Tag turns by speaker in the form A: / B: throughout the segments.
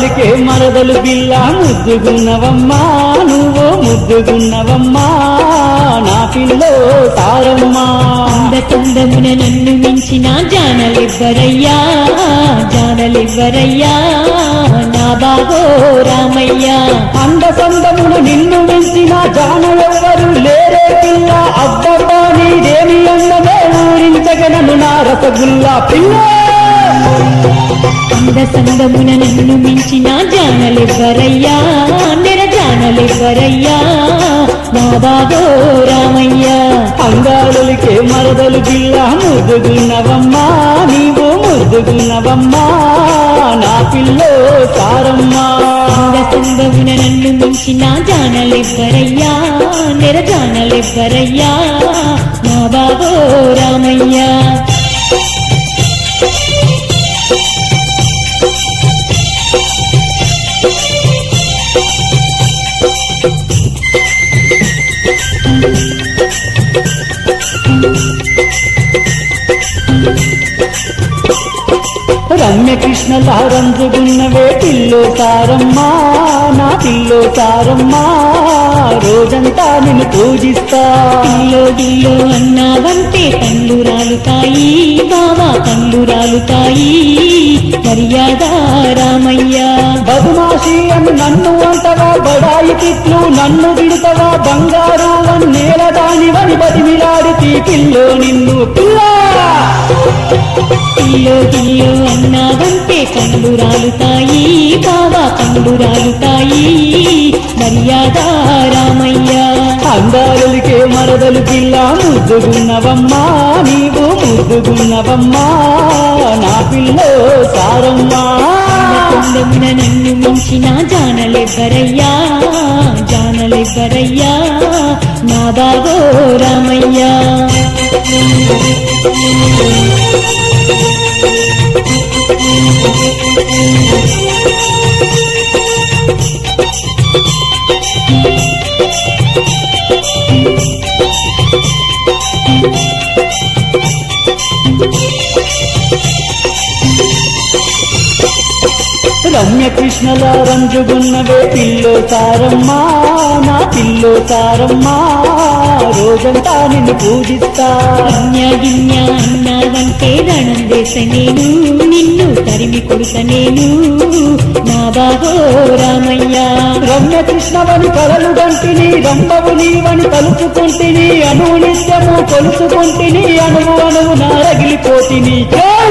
A: అందాలొలికే మరదలు బిల్ల ముద్దుగున్నవమ్మా నువ్వు ముద్దుగున్నవమ్మా నా పిల్లో సారమ్మా
B: అందచందమున నన్ను మించిన జానలివ్వరయ్యా జానలివ్వరయ్యా నా బాగో రామయ్యా
A: అంద సందమున నిన్ను మించిన జానెవ్వరు లేరే పిల్ల అబ్బబ్బా నీదేమి అందమే ఊరించగనను నా రసగుల్లా పిల్ల
B: అందసందమున నన్ను మించిన జానలివ్వరయ్యా నెర జానలివ్వరయ్యా నా బాగో రామయ్యా
A: అందాలొలికే మరదలు బిల్ల ముద్దుగున్నవమ్మా నీవు ముద్దుగున్నవమ్మా నా పిల్లో సారమ్మా
B: అందసందమున నన్ను మించిన జానలివ్వరయ్యా నెర జానలివ్వరయ్యా నా బాగో రామయ్యా
A: రమ్య కృష్ణలా రంజుగున్నవే పిల్లో సారమ్మా నా పిల్లో సారమ్మా రోజంతా నిన్ను పూజిస్తా
B: గిల్లో గిల్లో అన్నావంటే కళ్ళు రాలుతాయి బావా కళ్ళు రాలుతాయి మర్యాద రామయ్యా
A: బదుమాషి అని నన్ను అంటవా బడాయి తిట్లు నన్ను విడుతవా బంగారు నేల దానివని బతిమిలాడితి పిల్లో నిన్ను పిల్లా
B: గిల్లో గిల్లో అన్నావంటే కళ్ళు రాలుతాయి బావా కళ్ళు రాలుతాయి మర్యాద రామయ్యా
A: అందాలకే మరదలు పిల్ల ముద్దుగున్నవమ్మా నీవు ముద్దుగున్నవమ్మా నా పిల్లో సారమ్మా
B: కొండమున నన్ను మించిన జానలెవ్వరయ్యా జానలెవ్వరయ్యా నా బాగో రామయ్యా
A: రమ్య కృష్ణల రంజుగున్నవే పిల్లో సారమ్మా నా పిల్లో సారమ్మా రోజంతా నిన్ను పూజిస్తా
B: గిన్య గిన్య అన్నావంటే రణం చేస నేను నిన్ను తరిమి కొడుత నేను నా బాగో రామయ్యా
A: రమ్య కృష్ణవని కలలు గంటిని రంభవు నీవని తలుచుకుంటిని అణువు నిత్యము కొలుసుకుంటిని అణువు అణువు నారగిలిపోతిని జై!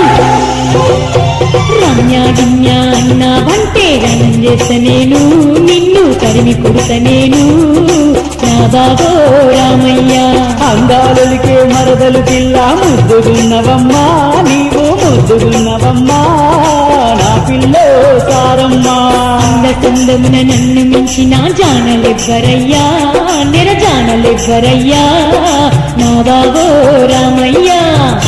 B: రమ్య గిన్య అన్నావంటే రణం చేస నేను నిన్ను తరిమి కొడుత నేను నా బాగో రామయ్యా
A: అందాలకే మరదలు పిల్ల ముద్దుగున్నవమ్మా నీవు ముద్దుగున్నవమ్మా నా పిల్లో సారమ్మా
B: అందచందమున నన్ను మించిన జానలెవ్వరయ్యా నెర జానలెవ్వరయ్యా నా బాగో రామయ్యా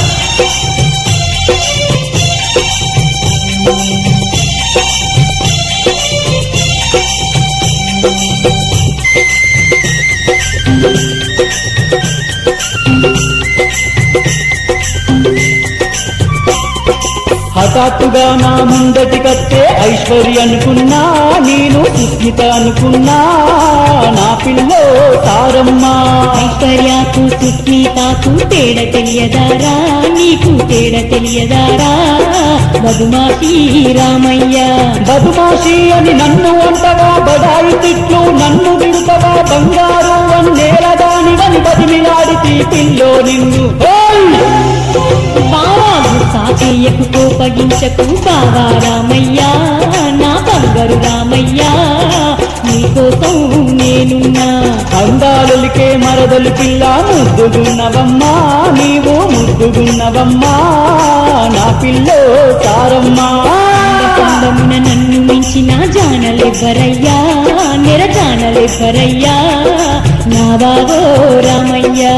A: హఠాత్తుగా నా ముందటి కత్తే ఐశ్వర్య అనుకున్నా నేను సుస్మిత అనుకున్నా నా పిల్లో సారమ్మా
B: ఐశ్వర్యాకు సుస్మితాకు తేడ తెలియదారా నీకు తేడ తెలియదారా మధుమాసి రామయ్యా
A: బదుమాషి అని నన్ను అంటవా బడాయి తిట్లు నన్ను విడుతవా బంగారు వన్నేల దానివని బదిమిలాడితి పిల్లో నిన్ను ఓయ్!
B: బావా సాచేయకు కోపగించకు బావా రామయ్యా నా బంగారు రామయ్యా నీకోసం నేనున్నా
A: అందాలకే మరదలు పిల్ల ముద్దుగున్నవమ్మా నీవు ముద్దుగున్నవమ్మా నా పిల్లో సారమ్మా
B: అందమున నన్ను మించిన జానలెవ్వరయ్యా నెర జానలెవ్వరయ్యా నా బాగో రామయ్యా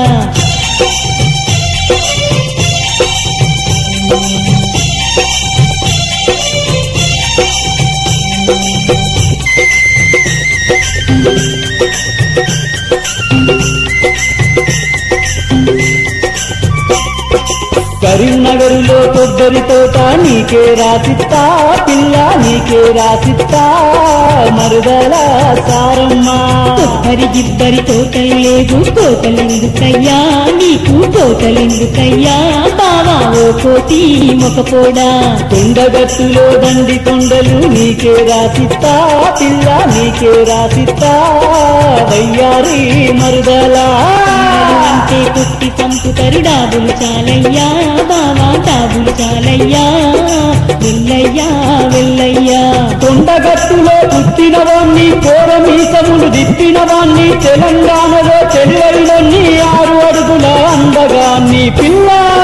A: కరీంనగరులో కొబ్బరి తోట నీకే రాసిస్తా పిల్ల నీకే రాసిస్తా మరుదల సారమ్మా
B: కొబ్బరి గిబ్బరి తోటలు లేవు కోటలెందుకయ్యా నీకు కోటలెందుకయ్యా బావా ఓ కోటి మొకపోడా
A: కొండగట్టులో దండి కొండలు నీకే రాసిస్తా పిల్ల నీకే రాసిస్తా వయ్యారి మరుదలా
B: అంటే కొట్టి చంపుతరు డాబులు చాలయ్యా బావా డాబులు చాలయ్యా వెళ్ళయ్యా వెళ్ళయ్యా
A: కొండగట్టులో పుట్టిన వాణ్ణి కోరమీసములు దిట్టిన వాణ్ణి తెలంగాణలో తెలివైనన్ని ఆరు అడుగుల అందగాన్ని పిల్ల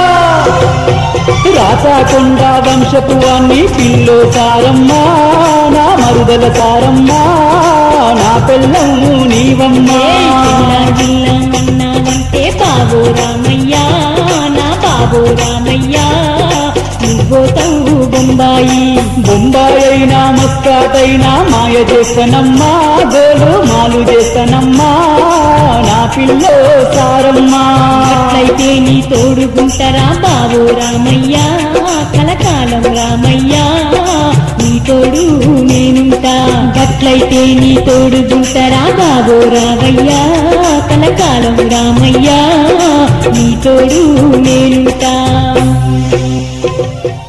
A: రాసాకొండ వంశపు వాణ్ణి పిల్లో సారమ్మా నా మరుదల సారమ్మా నా పెళ్ళం నీవమ్మా
B: జిల్లా జిల్లా మన్నావంటే బాబో రామయ్యా నా బాబో రామయ్యా నువ్వోతావు బొంబాయి
A: బొంబాయి అయినా మస్కాట్ అయినా మాయ చేస్తానమ్మా గోలు మాలు చేస్తానమ్మా నా పిల్లో సారమ్మా
B: అట్లయితే నీ తోడుగుంటరా బాబో రామయ్యా కలకాలం రామయ్యా నీ తోడు నేనుంటా గట్లయితే నీ తోడుగుంటరా బాబో రామయ్యా కలకాలం రామయ్యా నీ తోడు నేనుంటా